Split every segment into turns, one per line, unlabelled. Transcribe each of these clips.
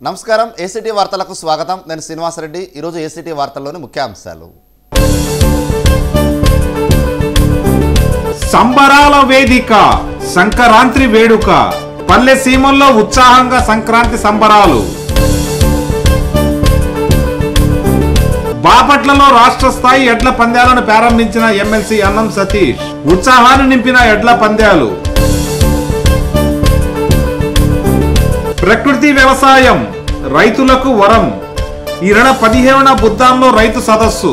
నమస్కారం ఏసీటీ వార్తలకు స్వాగతం నేను శ్రీనివాసరెడ్డి ఈరోజు ఏసీటీ వార్తల్లోని ముఖ్యాంశాలు
సంబరాల వేదిక సంక్రాంతి వేడుక పల్లె సీమల్లో ఉత్సాహంగా సంక్రాంతి సంబరాలు బాపట్లలో రాష్ట్ర స్థాయి ఎడ్ల పందాలను ప్రారంభించిన ఎమ్మెల్సీ అన్నం సతీష్ ఉత్సాహాన్ని నింపిన ఎడ్ల పందాలు ప్రకృతి వ్యవసాయం రైతులకు వరం ఈ నెల పదిహేనున బుద్ధాంలో రైతు సదస్సు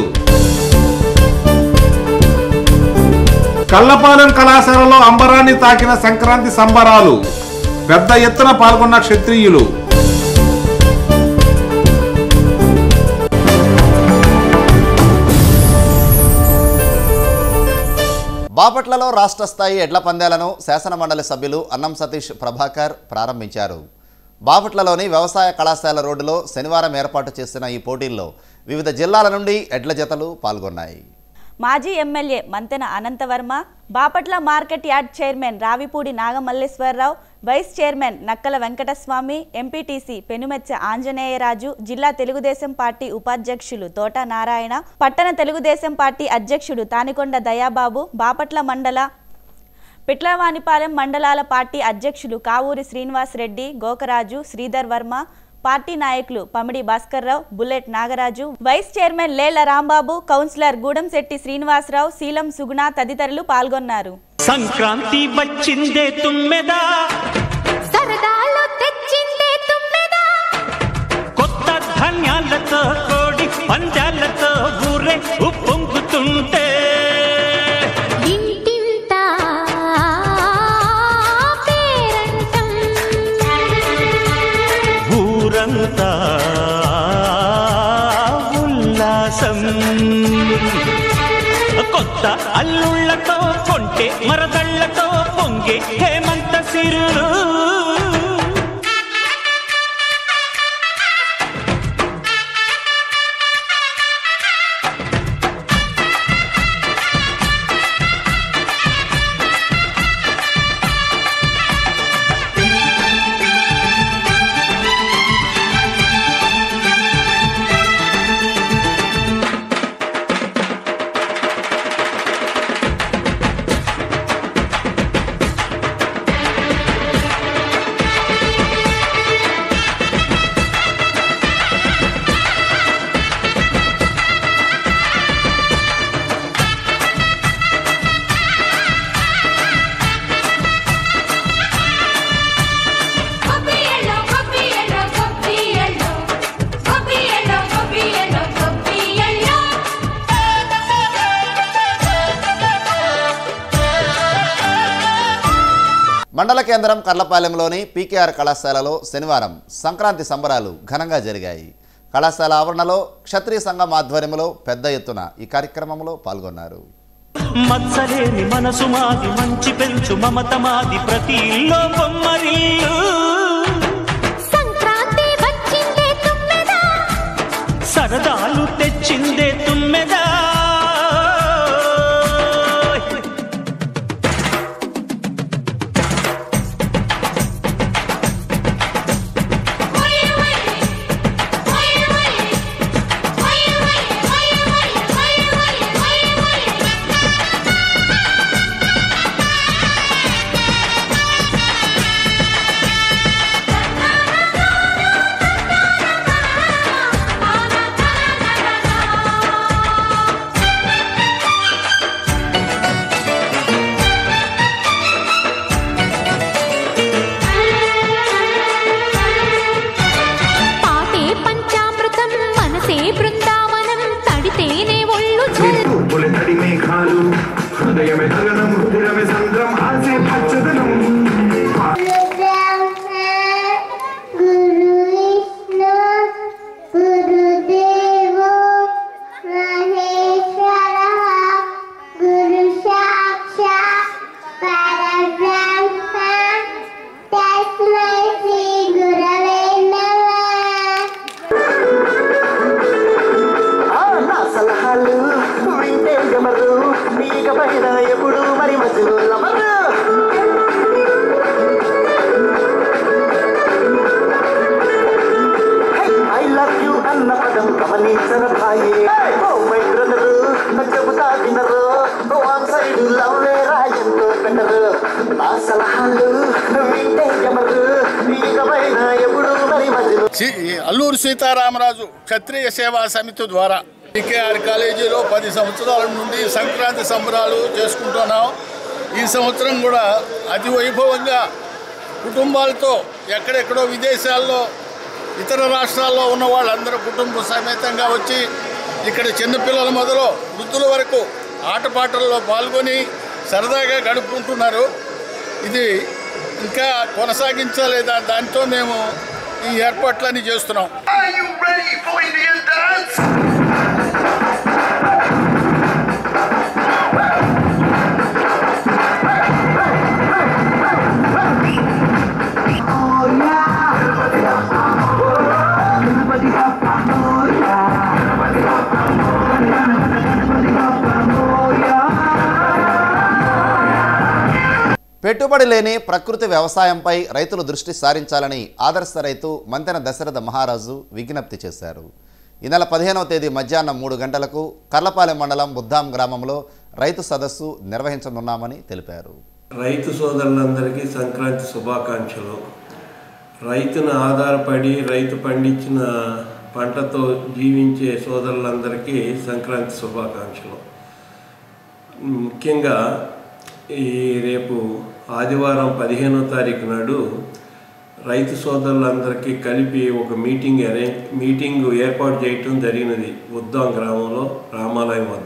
కల్లపాలెం కళాశాలలో అంబరాన్ని తాకిన సంక్రాంతి సంబరాలు పెద్ద ఎత్తున పాల్గొన్న క్షత్రియులు
బాపట్లలో రాష్ట్ర స్థాయి ఎడ్ల పందాలను శాసనమండలి సభ్యులు అన్నం సతీష్ ప్రభాకర్ ప్రారంభించారు బాపట్లలోని వ్యవసాయ కళాశాల రోడ్డులో శనివారం ఏర్పాటు చేసిన ఈ పోటీల్లో వివిధ జిల్లాల నుండి ఎడ్ల జతలు పాల్గొన్నాయి
మాజీ MLA Mantena Anantavarma Bapatla market yard chairman Ravipudi Nagamalleswararao vice chairman Nakkala Venkataswamy MPTC Penumechcha Anjaneyaraju జిల్లా తెలుగుదేశం పార్టీ ఉపాధ్యక్షులు తోట నారాయణ పట్టణ తెలుగుదేశం పార్టీ అధ్యక్షుడు తానికొండ దయాబాబు బాపట్ల మండల పిట్లవానిపాలెం మండలాల పార్టీ అధ్యక్షులు కావూరి శ్రీనివాస్ రెడ్డి గోకరాజు శ్రీధర్ వర్మ పార్టీ నాయకులు Pamidi Bhaskarrao bullet Nagaraju vice chairman Lella Rambabu councillor Gudemsetti Srinivasarao Seelam Suguna తదితరులు పాల్గొన్నారు
సంక్రాంతి వచ్చిందే తుమ్మెదా
సరదాలు తెచ్చిందే తుమ్మెదా
కొత్త ధాన్యాలతో కోడి పందాలతో ఊరే ఉప్పొంగుతుంటే
ఇంటింత పేరంటం
ఊరంతా ఉల్లాసం కొత్త అల్లుళ్ళతో కొంటే మరదళ్ళతో పొంగే హేమంత సిరులు
కొబ్బి ఎల్లో కొబ్బి ఎల్లో కొబ్బి ఎల్లో కొబ్బి ఎల్లో కొబ్బి ఎల్లో కొబ్బి ఎల్లో
మండల కేంద్రం కర్లపాలెంలోని పీకేఆర్ కళాశాలలో శనివారం సంక్రాంతి సంబరాలు ఘనంగా జరిగాయి కళాశాల ఆవరణలో క్షత్రియ సంఘం ఆధ్వర్యంలో పెద్ద ఎత్తున ఈ కార్యక్రమంలో పాల్గొన్నారు
మత్సలేని మనసు మాది మంచి పెంచు మమత మాది ప్రతి ఇల్లో బొమ్మరిల్లు
సంక్రాంతి వచ్చిందే తుమ్మెదా
సరదాలు తెచ్చిందే తుమ్మెదా
ఓయ్ ఓయ్ ఓయ్ ఓయ్ ఓయ్ ఓయ్ ఓయ్ ఓయ్ ఓయ్ పాటే పంచామృతం మనసే బృందావనం తడితేనే ఒళ్ళు చల్
పులి తడి మేఘాలు హృదయమే గగనం రుధిరమే సంద్రం ఆసే పచ్చదనం
గురు విష్ణు గురుదేవో మహేశ్వర గురు సాక్షాత్ పరబ్రహ్మ తస్మై శ్రీ గురవే నమః
ఆ నా సలహాలు వింటే గమరు మీక పైన ఎప్పుడు సైడు లవ్వేరా ఎంతో బెటరు నా సలహాలు వింటే ఎవరు ఇకపైన ఎప్పుడు మరి మధ్యలో
సి- అల్లూరు సీతారామరాజు క్షత్రియ సేవా సమితి ద్వారా డికేఆర్ కాలేజీలో పది సంవత్సరాల నుండి సంక్రాంతి సంబరాలు చేసుకుంటున్నాం ఈ సంవత్సరం కూడా అతి వైభవంగా కుటుంబాలతో ఎక్కడెక్కడో విదేశాల్లో ఇతర రాష్ట్రాల్లో ఉన్న వాళ్ళందరూ కుటుంబ సమేతంగా వచ్చి ఇక్కడ చిన్నపిల్లల మొదలు వృద్ధుల వరకు ఆటపాటల్లో పాల్గొని సరదాగా గడుపుకుంటున్నారు ఇది ఇంకా కొనసాగించలేదా దాంతో మేము ఈ ఏర్పాట్లన్నీ చేస్తున్నాం
పెట్టుబడి లేని ప్రకృతి వ్యవసాయంపై రైతులు దృష్టి సారించాలని ఆదర్శ రైతు మంతెన దశరథ మహారాజు విజ్ఞప్తి చేశారు ఈ నెల పదిహేనవ తేదీ మధ్యాహ్నం మూడు గంటలకు కర్లపాలెం మండలం బుద్దాం గ్రామంలో రైతు సదస్సు నిర్వహించనున్నామని తెలిపారు
రైతు సోదరులందరికీ సంక్రాంతి శుభాకాంక్షలు రైతును ఆధారపడి రైతు పండించిన పంటతో జీవించే సోదరులందరికీ సంక్రాంతి శుభాకాంక్షలు ముఖ్యంగా ఈ రేపు ఆదివారం పదిహేనో తారీఖు నాడు రైతు సోదరులందరికీ కలిపి ఒక మీటింగ్ అరేంజ్ మీటింగ్ ఏర్పాటు చేయటం జరిగినది ఉద్దాం గ్రామంలో రామాలయం వద్ద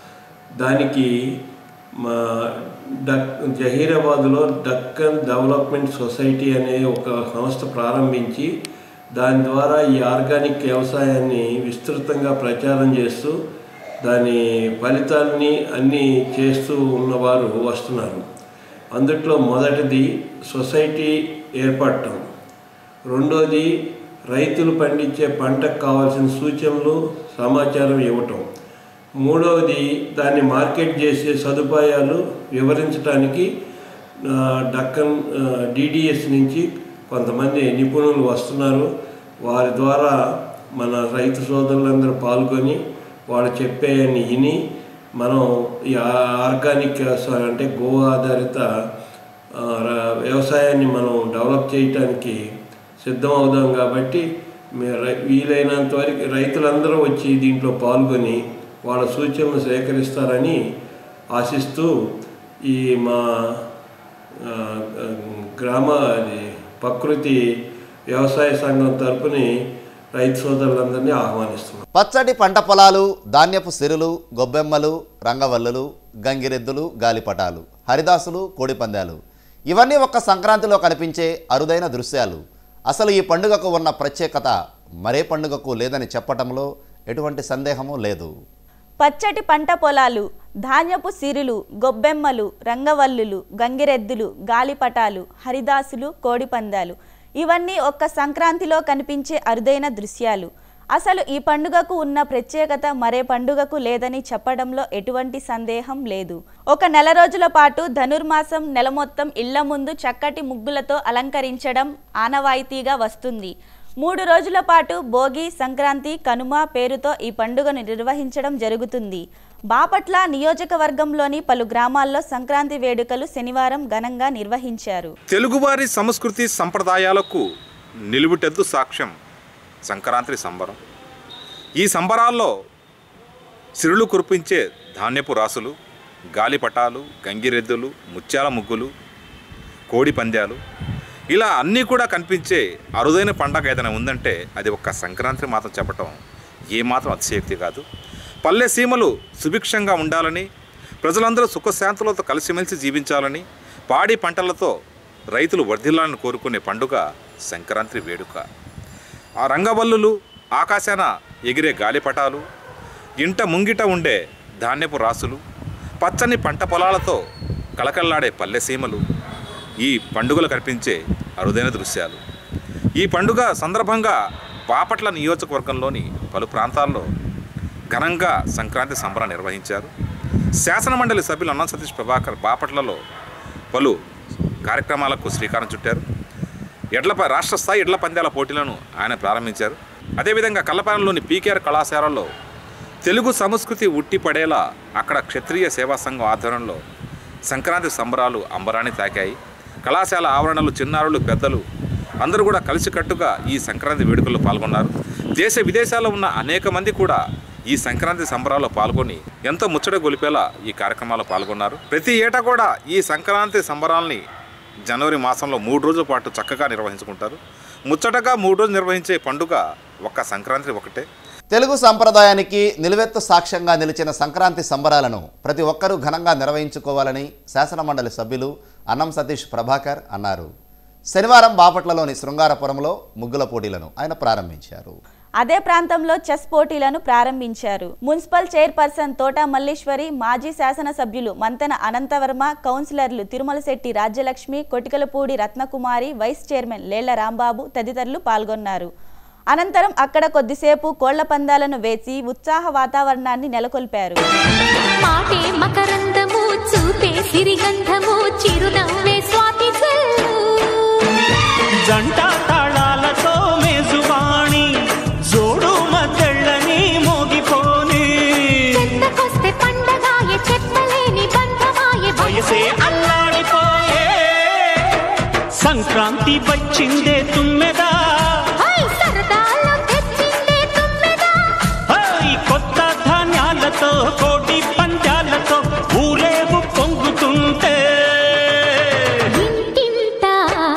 దానికి మా డక్ జహీరాబాద్లో డక్కన్ డెవలప్మెంట్ సొసైటీ అనే ఒక సంస్థ ప్రారంభించి దాని ద్వారా ఈ ఆర్గానిక్ వ్యవసాయాన్ని విస్తృతంగా ప్రచారం చేస్తూ దాని ఫలితాలని అన్నీ చేస్తూ ఉన్నవారు వస్తున్నారు అందుట్లో మొదటిది సొసైటీ ఏర్పడటం రెండోది రైతులు పండించే పంటకు కావాల్సిన సూచనలు సమాచారం ఇవ్వటం మూడవది దాన్ని మార్కెట్ చేసే సదుపాయాలు వివరించడానికి ఆ, డక్కన్ డిడిఎస్ నుంచి కొంతమంది నిపుణులు వస్తున్నారు వారి ద్వారా మన రైతు సోదరులందరూ పాల్గొని వాళ్ళు చెప్పేయని విని మనం ఈ ఆ- ఆర్గానిక్ వ్యవసాయం అంటే గో ఆధారిత ఆ, ర- వ్యవసాయాన్ని మనం డెవలప్ చేయటానికి సిద్ధం అవుదాం కాబట్టి మే- రై- వీలైనంత వరకు రైతులందరూ వచ్చి దీంట్లో పాల్గొని వాళ్ళ సూచనలు సేకరిస్తారని ఆశిస్తూ ఈ మా ఆ, ఆ, గ్రామ అది ప్రకృతి వ్యవసాయ సంఘం తరపుని రైతు సోదరులందరినీ ఆహ్వానిస్తున్నాం
పచ్చటి పంట పొలాలు ధాన్యపు సిరులు గొబ్బెమ్మలు రంగవల్లులు గంగిరెద్దులు గాలిపటాలు హరిదాసులు కోడిపందాలు ఇవన్నీ ఒక్క సంక్రాంతిలో కనిపించే అరుదైన దృశ్యాలు అసలు ఈ పండుగకు ఉన్న ప్రత్యేకత మరే పండుగకు లేదని చెప్పటంలో ఎటువంటి సందేహము లేదు
పచ్చటి పంట పొలాలు ధాన్యపు సిరులు గొబ్బెమ్మలు రంగవల్లులు గంగిరెద్దులు గాలిపటాలు హరిదాసులు కోడిపందాలు ఇవన్నీ ఒక్క సంక్రాంతిలో కనిపించే అరుదైన దృశ్యాలు అసలు ఈ పండుగకు ఉన్న ప్రత్యేకత మరే పండుగకు లేదని చెప్పడంలో ఎటువంటి సందేహం లేదు ఒక నెల రోజుల పాటు ధనుర్మాసం నెల మొత్తం ఇళ్ల ముందు చక్కటి ముగ్గులతో అలంకరించడం ఆనవాయితీగా వస్తుంది మూడు రోజుల పాటు భోగి సంక్రాంతి కనుమ పేరుతో ఈ పండుగను నిర్వహించడం జరుగుతుంది బాపట్ల నియోజకవర్గంలోని పలు గ్రామాల్లో సంక్రాంతి వేడుకలు శనివారం ఘనంగా నిర్వహించారు
తెలుగువారి సంస్కృతి సంప్రదాయాలకు నిలువుటెద్దు సాక్ష్యం సంక్రాంతి సంబరం ఈ సంబరాల్లో సిరులు కురిపించే ధాన్యపు రాసులు గాలిపటాలు గంగిరెద్దులు ముత్యాల ముగ్గులు కోడి పందాలు ఇలా అన్నీ కూడా కనిపించే అరుదైన పండగ ఏదైనా ఉందంటే అది ఒక్క సంక్రాంతి మాత్రం చెప్పటం ఏమాత్రం అతిశయోక్తి కాదు పల్లె సీమలు సుభిక్షంగా ఉండాలని ప్రజలందరూ సుఖశాంతులతో కలిసిమెలిసి జీవించాలని పాడి పంటలతో రైతులు వర్ధిల్లాలని కోరుకునే పండుగ సంక్రాంతి వేడుక ఆ రంగవల్లులు ఆకాశాన ఎగిరే గాలిపటాలు ఇంట ముంగిట ఉండే ధాన్యపు రాసులు పచ్చని పంట పొలాలతో కళకళలాడే పల్లె సీమలు ఈ పండుగలు కనిపించే అరుదైన దృశ్యాలు ఈ పండుగ సందర్భంగా బాపట్ల నియోజకవర్గంలోని పలు ప్రాంతాల్లో ఘనంగా సంక్రాంతి సంబరం నిర్వహించారు శాసనమండలి సభ్యులు అన్నం సతీష్ ప్రభాకర్ బాపట్లలో పలు కార్యక్రమాలకు శ్రీకారం చుట్టారు ఎడ్ల ప- రాష్ట్ర స్థాయి ఎడ్ల పందాల పోటీలను ఆయన ప్రారంభించారు అదేవిధంగా కల్లపాలెంలోని పీకేఆర్ కళాశాలలో తెలుగు సంస్కృతి ఉట్టిపడేలా అక్కడ క్షత్రియ సేవా సంఘం ఆధ్వర్యంలో సంక్రాంతి సంబరాలు అంబరాన్ని తాకాయి కళాశాల ఆవరణలు చిన్నారులు పెద్దలు అందరూ కూడా కలిసికట్టుగా ఈ సంక్రాంతి వేడుకల్లో పాల్గొన్నారు దేశ విదేశాల్లో ఉన్న అనేక మంది కూడా ఈ సంక్రాంతి సంబరాల్లో పాల్గొని ఎంతో ముచ్చట గొలిపేలా ఈ కార్యక్రమాల్లో పాల్గొన్నారు ప్రతి ఏటా కూడా ఈ సంక్రాంతి సంబరాల్ని జనవరి మాసంలో మూడు రోజుల పాటు చక్కగా నిర్వహించుకుంటారు ముచ్చటగా మూడు రోజులు నిర్వహించే పండుగ ఒక్క సంక్రాంతి ఒకటే
తెలుగు సంప్రదాయానికి నిలువెత్తు సాక్ష్యంగా నిలిచిన సంక్రాంతి సంబరాలను ప్రతి ఒక్కరూ ఘనంగా నిర్వహించుకోవాలని శాసనమండలి సభ్యులు అన్నం సతీష్ ప్రభాకర్ అన్నారు శనివారం బాపట్లలోని శృంగారపురంలో ముగ్గుల పోటీలను ఆయన ప్రారంభించారు
అదే ప్రాంతంలో చెస్ పోటీలను ప్రారంభించారు మున్సిపల్ చైర్పర్సన్ తోట మల్లీశ్వరి మాజీ శాసనసభ్యులు మంతెన అనంతవర్మ కౌన్సిలర్లు తిరుమలశెట్టి రాజ్యలక్ష్మి కొటికలపూడి రత్నకుమారి వైస్ చైర్మన్ లేళ్ల రాంబాబు తదితరులు పాల్గొన్నారు అనంతరం అక్కడ కొద్దిసేపు కోళ్ల పందాలను వేసి ఉత్సాహ వాతావరణాన్ని నెలకొల్పారు
మాటే మకరందము చూపే సిరిగంధము చిరునవ్వే స్వాతి జల్లు
జంట తాళాలతో మేజువాణి జోడు మద్దళ్ళని మోగిపోని
చెత్తకొస్తే పండగాయ చెప్పలేని బంధమాయ
వయసే అల్లాడిపోయే సంక్రాంతి వచ్చిందే తుమ్మెదా
హై సరదాలో తెచ్చిందే తుమ్మెదా
హై కొత్త ధాన్యాలతో కోటి పంచాలతో ఊరేగు పొంగుతుంటే
ఇంటింత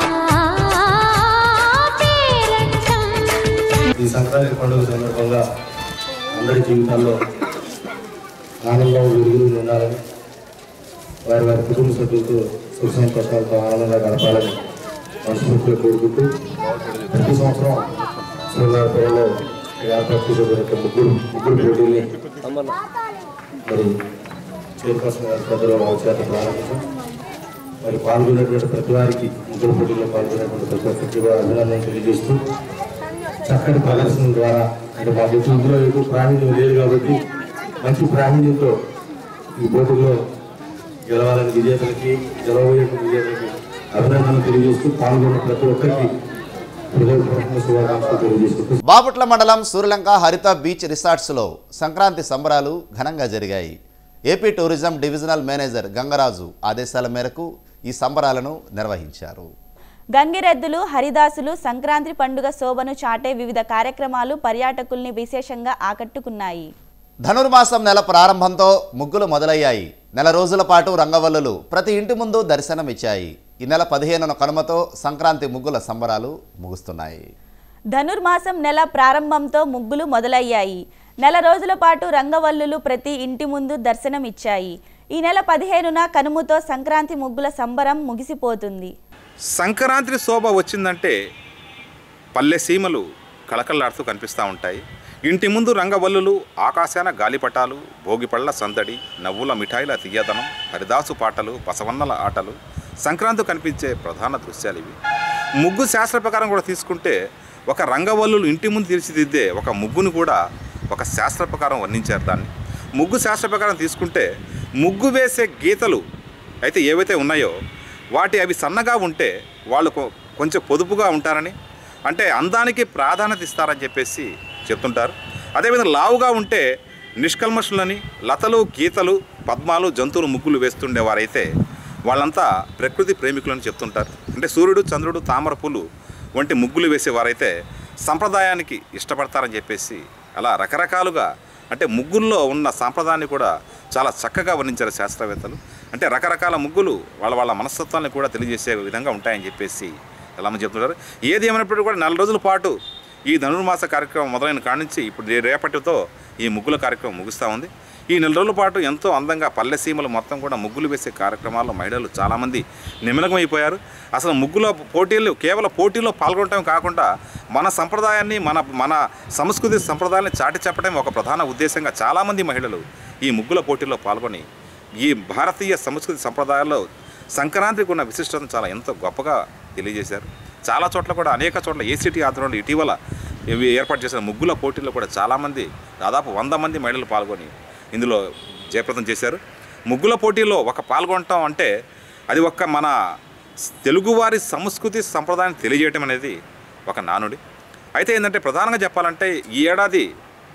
పేరంటం
ఈ సంక్రాంతి పండుగ సందర్భంగా అందరి జీవితాల్లో ఆనందం వెలుగులు ఉండాలని వారి వారి కుటుంబ సభ్యులతో సుఖ సంతోషాలతో ఆనందంగా గడపాలని మనస్ఫూర్తిగా కోరుకుంటూ ప్రతి సంవత్సరం శ్రీనాథపురంలో ఏర్పాటు చేసేటువంటి ముగ్గురు ముగ్గురు పోటీల్ని మరి చైర్పర్సన్ గారి పెద్దలు వారి చేత ప్రారంభించాం మరి పాల్గొనేటువంటి ప్రతి వారికి ముగ్గురు పోటీల్లో పాల్గొనేటువంటి ప్రతి ఒక్కరికి కూడా అభినందనలు తెలియజేస్తూ చక్కటి ప్రదర్శన ద్వారా అంటే మాకు ఎక్కువ ఇందులో ఎక్కువ ప్రావీణ్యం లేదు కాబట్టి మంచి ప్రావీణ్యంతో ఈ పోటీలో గెలవాలని విజేతలకి గెలవబోయే విజేతలకి అభినందనలు తెలియజేస్తూ పాల్గొన్న ప్రతి ఒక్కరికి హృదయపూర్వక శుభాకాంక్షలు తెలియజేస్తూ
బాపట్ల మండలం సూర్యలంక హరిత బీచ్ రిసార్ట్స్లో సంక్రాంతి సంబరాలు ఘనంగా జరిగాయి AP tourism divisional manager Gangaraju ఆదేశాల మేరకు ఈ సంబరాలను నిర్వహించారు
గంగిరెద్దులు హరిదాసులు సంక్రాంతి పండుగ శోభను చాటే వివిధ కార్యక్రమాలు పర్యాటకుల్ని విశేషంగా ఆకట్టుకున్నాయి
ధనుర్మాసం నెల ప్రారంభంతో ముగ్గులు మొదలయ్యాయి నెల రోజుల పాటు రంగవల్లులు ప్రతి ఇంటి ముందు దర్శనమిచ్చాయి ఈ నెల పదిహేనున కనుమతో సంక్రాంతి ముగ్గుల సంబరాలు ముగుస్తున్నాయి
ధనుర్మాసం నెల ప్రారంభంతో ముగ్గులు మొదలయ్యాయి నెల రోజుల పాటు రంగవల్లులు ప్రతి ఇంటి ముందు దర్శనమిచ్చాయి ఈ నెల పదిహేనున కనుముతో సంక్రాంతి ముగ్గుల సంబరం ముగిసిపోతుంది
సంక్రాంతి శోభ వచ్చిందంటే పల్లె సీమలు కళకళలాడుతూ కనిపిస్తూ ఉంటాయి ఇంటి ముందు రంగవల్లులు ఆకాశాన గాలిపటాలు భోగిపళ్ళ సందడి నవ్వుల మిఠాయిల తీయదనం హరిదాసు పాటలు బసవన్నల ఆటలు సంక్రాంతి కనిపించే ప్రధాన దృశ్యాలు ఇవి ముగ్గు శాస్త్ర ప్రకారం కూడా తీసుకుంటే ఒక రంగవల్లులు ఇంటి ముందు తీర్చిదిద్దే ఒక ముగ్గును కూడా ఒక శాస్త్ర ప్రకారం వర్ణించారు దాన్ని ముగ్గు శాస్త్ర ప్రకారం తీసుకుంటే ముగ్గు వేసే గీతలు అయితే ఏవైతే ఉన్నాయో వాటి అవి సన్నగా ఉంటే వాళ్ళు కొ- కొంచెం పొదుపుగా ఉంటారని అంటే అందానికి ప్రాధాన్యత ఇస్తారని చెప్పేసి చెప్తుంటారు అదేవిధంగా లావుగా ఉంటే నిష్కల్మషులని లతలు గీతలు పద్మాలు జంతువులు ముగ్గులు వేస్తుండేవారైతే వాళ్ళంతా ప్రకృతి ప్రేమికులని చెప్తుంటారు అంటే సూర్యుడు చంద్రుడు తామర పూలు వంటి ముగ్గులు వేసేవారైతే సంప్రదాయానికి ఇష్టపడతారని చెప్పేసి అలా రకరకాలుగా అంటే ముగ్గుల్లో ఉన్న సాంప్రదాయాన్ని కూడా చాలా చక్కగా వర్ణించారు శాస్త్రవేత్తలు అంటే రకరకాల ముగ్గులు వాళ్ళ వాళ్ళ మనస్తత్వాన్ని కూడా తెలియజేసే విధంగా ఉంటాయని చెప్పేసి ఎలా చెప్తున్నారు ఏది ఏమైనప్పటికీ కూడా నెల రోజుల పాటు ఈ ధనుర్మాస కార్యక్రమం మొదలైన కాడి నుంచి ఇప్పుడు రే- రేపటితో ఈ ముగ్గుల కార్యక్రమం ముగుస్తూ ఉంది ఈ నెల రోజుల పాటు ఎంతో అందంగా పల్లె సీమలు మొత్తం కూడా ముగ్గులు వేసే కార్యక్రమాల్లో మహిళలు చాలామంది నిమగ్నమైపోయారు అసలు ముగ్గుల పోటీలు కేవలం పోటీలో పాల్గొనడం కాకుండా మన సంప్రదాయాన్ని మన మన సంస్కృతి సంప్రదాయాన్ని చాటి చెప్పడం ఒక ప్రధాన ఉద్దేశంగా చాలామంది మహిళలు ఈ ముగ్గుల పోటీల్లో పాల్గొని ఈ భారతీయ సంస్కృతి సంప్రదాయాల్లో సంక్రాంతికి ఉన్న విశిష్టతను చాలా ఎంతో గొప్పగా తెలియజేశారు చాలా చోట్ల కూడా అనేక చోట్ల ఏసీటీ ఆధ్వర్యంలో ఇటీవల ఇవి ఏర్పాటు చేసిన ముగ్గుల పోటీల్లో కూడా చాలామంది దాదాపు వంద మంది మహిళలు పాల్గొని ఇందులో జయప్రదం చేశారు ముగ్గుల పోటీలో ఒక పాల్గొనటం అంటే అది ఒక మన తెలుగువారి సంస్కృతి సంప్రదాయాన్ని తెలియజేయటం అనేది ఒక నానుడి అయితే ఏంటంటే ప్రధానంగా చెప్పాలంటే ఈ ఏడాది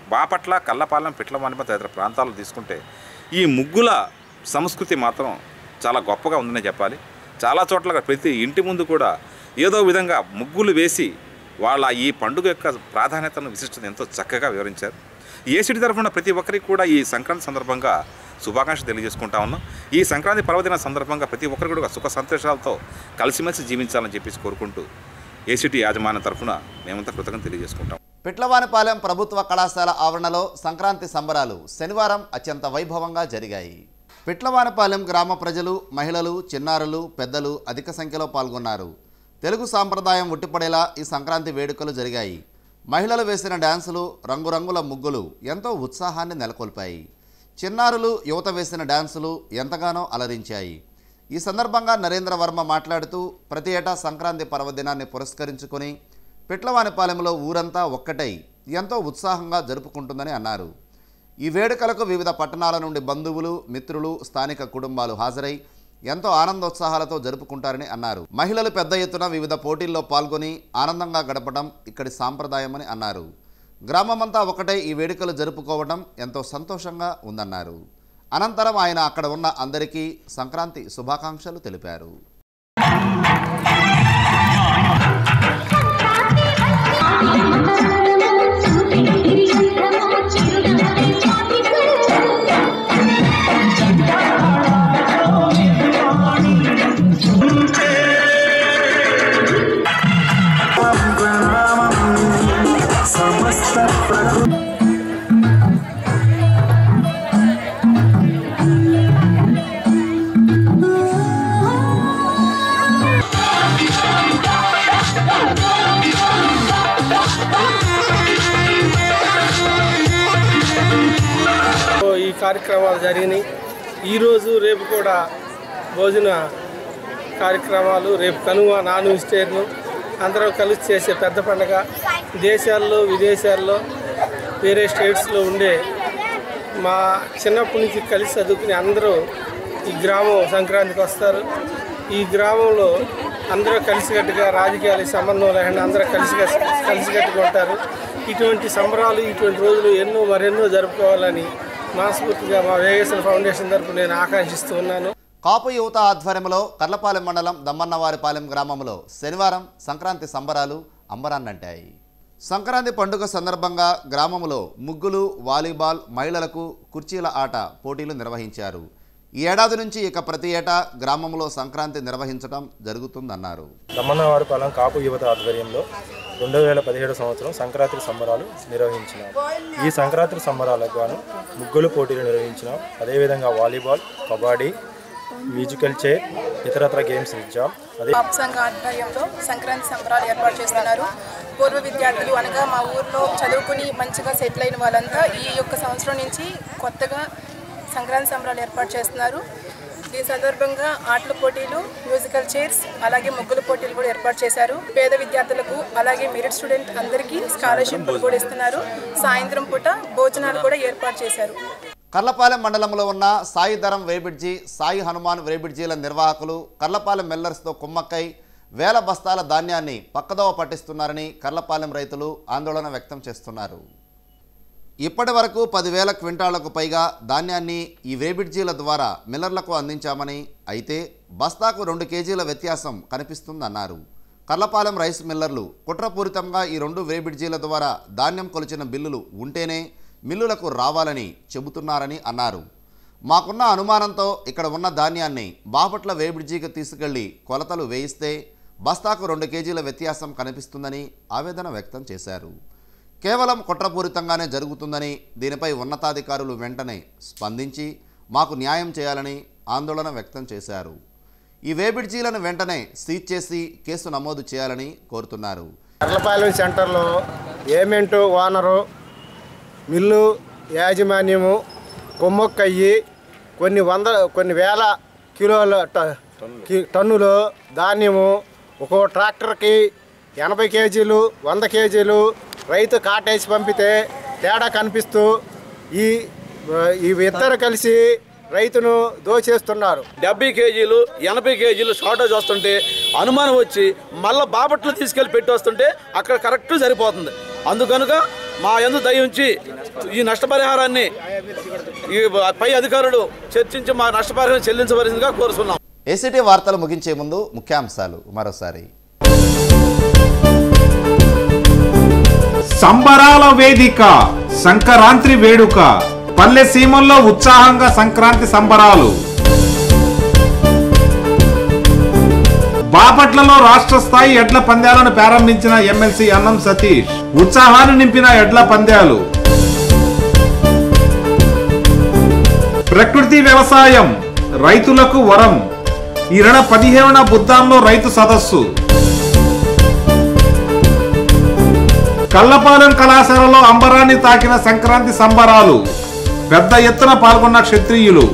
బాపట్ల కల్లపాలెం పిట్లమానిప తదితర ప్రాంతాల్లో తీసుకుంటే ఈ ముగ్గుల సంస్కృతి మాత్రం చాలా గొప్పగా ఉందనే చెప్పాలి చాలా చోట్ల ప్రతి ఇంటి ముందు కూడా ఏదో విధంగా ముగ్గులు వేసి వాళ్ళ ఈ పండుగ యొక్క ప్రాధాన్యతను విశిష్టత ఎంతో చక్కగా వివరించారు ఏసిడి తరఫున ప్రతి ఒక్కరికి కూడా ఈ సంక్రాంతి సందర్భంగా శుభాకాంక్షలు తెలియజేసుకుంటా ఉన్నాం ఈ సంక్రాంతి పర్వదిన సందర్భంగా ప్రతి ఒక్కరు కూడా సుఖ సంతోషాలతో కలిసిమెలిసి జీవించాలని చెప్పేసి కోరుకుంటూ ఏసీటీ యాజమాన్యం తరఫున మేమంతా కృతజ్ఞత తెలియజేసుకుంటాం
పిట్లవానిపాలెం ప్రభుత్వ కళాశాల ఆవరణలో సంక్రాంతి సంబరాలు శనివారం అత్యంత వైభవంగా జరిగాయి పిట్లవానిపాలెం గ్రామ ప్రజలు మహిళలు చిన్నారులు పెద్దలు అధిక సంఖ్యలో పాల్గొన్నారు తెలుగు సాంప్రదాయం ఉట్టిపడేలా ఈ సంక్రాంతి వేడుకలు జరిగాయి మహిళలు వేసిన డ్యాన్సులు రంగురంగుల ముగ్గులు ఎంతో ఉత్సాహాన్ని నెలకొల్పాయి చిన్నారులు యువత వేసిన డ్యాన్సులు ఎంతగానో అలరించాయి ఈ సందర్భంగా నరేంద్ర వర్మ మాట్లాడుతూ ప్రతి ఏటా సంక్రాంతి పర్వదినాన్ని పురస్కరించుకొని పిట్లవానిపాలెంలో ఊరంతా ఒక్కటై ఎంతో ఉత్సాహంగా జరుపుకుంటుందని అన్నారు ఈ వేడుకలకు వివిధ పట్టణాల నుండి బంధువులు మిత్రులు స్థానిక కుటుంబాలు హాజరై ఎంతో ఆనందోత్సాహాలతో జరుపుకుంటారని అన్నారు మహిళలు పెద్ద ఎత్తున వివిధ పోటీల్లో పాల్గొని ఆనందంగా గడపడం ఇక్కడి సాంప్రదాయమని అన్నారు గ్రామమంతా ఒకటే ఈ వేడుకలు జరుపుకోవడం ఎంతో సంతోషంగా ఉందన్నారు అనంతరం ఆయన అక్కడ ఉన్న అందరికీ సంక్రాంతి శుభాకాంక్షలు తెలిపారు
సమస్త ప్రకృతి
ఈ కార్యక్రమాలు జరిగినాయి ఈరోజు రేపు కూడా భోజన కార్యక్రమాలు రేపు కనుమ నాన్ వెజిటేరియన్ అందరం కలిసి చేసే పెద్ద పండగ దేశాల్లో విదేశాల్లో వేరే స్టేట్స్లో ఉండే మా చిన్నప్పటి నుంచి కలిసి చదువుకుని అందరూ ఈ గ్రామం సంక్రాంతికి వస్తారు ఈ గ్రామంలో అందరూ కలిసికట్టుగా రాజకీయాలకు సంబంధం లేకుండా అందరూ కలిసి కలిసికట్టుగా ఉంటారు ఇటువంటి సంబరాలు ఇటువంటి రోజులు ఎన్నో మరెన్నో జరుపుకోవాలని మనస్ఫూర్తిగా మా వేగేశ్వర ఫౌండేషన్ తరపు నేను ఆకాంక్షిస్తూ ఉన్నాను
కాపు యువత ఆధ్వర్యంలో కర్లపాలెం మండలం దమ్మన్నవారిపాలెం గ్రామంలో శనివారం సంక్రాంతి సంబరాలు అంబరాన్నంటాయి సంక్రాంతి పండుగ సందర్భంగా గ్రామంలో ముగ్గులు వాలీబాల్ మహిళలకు కుర్చీల ఆట పోటీలు నిర్వహించారు ఈ ఏడాది నుంచి ఇక ప్రతి ఏటా గ్రామంలో సంక్రాంతి నిర్వహించడం జరుగుతుందన్నారు
దమ్మన్నవారిపాలెం కాపు యువత ఆధ్వర్యంలో రెండు వేల పదిహేడు సంవత్సరం సంక్రాంతి సంబరాలు నిర్వహించినాం ఈ సంక్రాంతి సంబరాలకు గాను ముగ్గులు పోటీలు నిర్వహించినాం అదేవిధంగా వాలీబాల్ కబడ్డీ మ్యూజికల్ చైర్ ఇతరత్ర గేమ్స్ ఇచ్చాం అదే
పాప్ సంఘ ఆధ్వర్యంలో సంక్రాంతి సంబరాలు ఏర్పాటు చేస్తున్నారు పూర్వ విద్యార్థులు అనగా మా ఊర్లో చదువుకుని మంచిగా సెటిల్ అయిన వాళ్ళంతా ఈ యొక్క సంవత్సరం నుంచి కొత్తగా సంక్రాంతి సంబరాలు ఏర్పాటు చేస్తున్నారు దీని సందర్భంగా ఆటల పోటీలు మ్యూజికల్ చైర్స్ అలాగే ముగ్గుల పోటీలు కూడా ఏర్పాటు చేశారు పేద విద్యార్థులకు అలాగే మెరిట్ స్టూడెంట్ అందరికీ స్కాలర్షిప్లు కూడా ఇస్తున్నారు సాయంత్రం పూట భోజనాలు కూడా ఏర్పాటు చేశారు
కర్లపాలెం మండలంలో ఉన్న సాయి ధరం వేబిడ్జి సాయి హనుమాన్ వేబిడ్జీల నిర్వాహకులు కర్లపాలెం మిల్లర్స్తో కుమ్మక్కై వేల బస్తాల ధాన్యాన్ని పక్కదోవ పట్టిస్తున్నారని కర్లపాలెం రైతులు ఆందోళన వ్యక్తం చేస్తున్నారు ఇప్పటి వరకు పదివేల క్వింటాళ్లకు పైగా ధాన్యాన్ని ఈ వేబిడ్జీల ద్వారా మిల్లర్లకు అందించామని అయితే బస్తాకు రెండు కేజీల వ్యత్యాసం కనిపిస్తుందన్నారు కర్లపాలెం రైస్ మిల్లర్లు కుట్రపూరితంగా ఈ రెండు వేబిడ్జీల ద్వారా ధాన్యం కొలిచిన బిల్లులు ఉంటేనే మిల్లులకు రావాలని చెబుతున్నారని అన్నారు మాకున్న అనుమానంతో ఇక్కడ ఉన్న ధాన్యాన్ని బాపట్ల వేబిడ్జీకి తీసుకెళ్లి కొలతలు వేయిస్తే బస్తాకు రెండు కేజీల వ్యత్యాసం కనిపిస్తుందని ఆవేదన వ్యక్తం చేశారు కేవలం కుట్రపూరితంగానే జరుగుతుందని దీనిపై ఉన్నతాధికారులు వెంటనే స్పందించి మాకు న్యాయం చేయాలని ఆందోళన వ్యక్తం చేశారు ఈ వేబిడ్జీలను వెంటనే సీజ్ చేసి కేసు నమోదు చేయాలని కోరుతున్నారు
కర్లపాలెం సెంటర్లో ఏమెంటు ఓనరు మిల్లు యాజమాన్యము కొమ్మొక్కయ్యి కొన్ని వంద కొన్ని వేల కిలోల ట- కి- టన్నులు ధాన్యము ఒక్కో ట్రాక్టర్కి ఎనభై కేజీలు వంద కేజీలు రైతు కాటేసి పంపితే తేడా కనిపిస్తూ ఈ ఈ ఇద్దరు కలిసి రైతును దోచేస్తున్నారు
డెబ్బై కేజీలు ఎనభై కేజీలు షార్టేజ్ వస్తుంటే అనుమానం వచ్చి మళ్ళీ బాపట్లు తీసుకెళ్ళి పెట్టి వస్తుంటే అక్కడ కరెక్ట్ సరిపోతుంది అందుకనుక మా ఎందు దయ ఉంచి ఈ నష్టపరిహారాన్ని ఈ పై అధికారులు చర్చించి మా నష్టపరిహారం చెల్లించవలసిందిగా కోరుతున్నాం
ఏసీటీ వార్తలు ముగించే ముందు ముఖ్యాంశాలు మరోసారి
సంబరాల వేదిక సంక్రాంతి వేడుక పల్లె సీమల్లో ఉత్సాహంగా సంక్రాంతి సంబరాలు బాపట్లలో రాష్ట్ర స్థాయి ఎడ్ల పందాలను ప్రారంభించిన ఎమ్మెల్సీ అన్నం సతీష్ ఉత్సాహాన్ని నింపిన ఎడ్ల పందాలు ప్రకృతి వ్యవసాయం రైతులకు వరం ఈ నెల పదిహేనున బుద్ధాంలో రైతు సదస్సు కల్లపాలెం కళాశాలలో అంబరాన్ని తాకిన సంక్రాంతి సంబరాలు పెద్ద ఎత్తున పాల్గొన్న క్షత్రియులు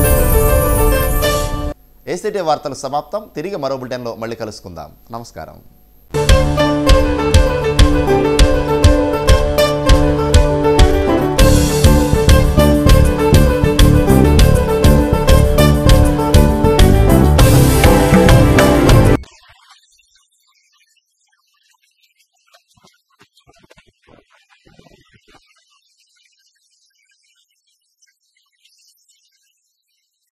ఏసీటీ వార్తలు సమాప్తం తిరిగి మరో బులెటిన్లో మళ్ళీ కలుసుకుందాం నమస్కారం